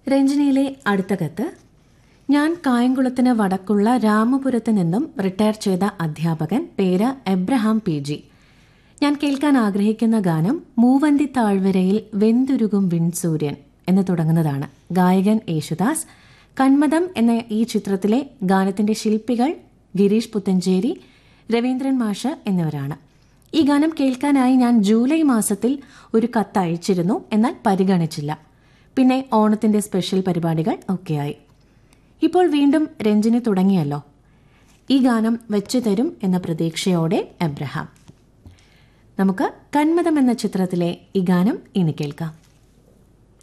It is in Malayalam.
രഞ്ജനിയിലെ അടുത്ത കത്ത് ഞാൻ കായംകുളത്തിന് വടക്കുള്ള രാമപുരത്ത് നിന്നും റിട്ടയർ ചെയ്ത അധ്യാപകൻ പേര് എബ്രഹാം പി ജി ഞാൻ കേൾക്കാൻ ആഗ്രഹിക്കുന്ന ഗാനം മൂവന്തി താഴ്വരയിൽ വെന്തുരുകും വിൺസൂര്യൻ എന്ന് തുടങ്ങുന്നതാണ് ഗായകൻ യേശുദാസ് കന്മദം എന്ന ഈ ചിത്രത്തിലെ ഗാനത്തിന്റെ ശില്പികൾ ഗിരീഷ് പുത്തഞ്ചേരി രവീന്ദ്രൻ മാഷ് എന്നിവരാണ് ഈ ഗാനം കേൾക്കാനായി ഞാൻ ജൂലൈ മാസത്തിൽ ഒരു കത്ത് അയച്ചിരുന്നു എന്നാൽ പരിഗണിച്ചില്ല പിന്നെ ഓണത്തിന്റെ സ്പെഷ്യൽ പരിപാടികൾ ഒക്കെയായി ഇപ്പോൾ വീണ്ടും രഞ്ജിനി തുടങ്ങിയല്ലോ ഈ ഗാനം വെച്ചു തരും എന്ന പ്രതീക്ഷയോടെ എബ്രഹാം നമുക്ക് കന്മതം എന്ന ചിത്രത്തിലെ ഈ ഗാനം ഇനി കേൾക്കാം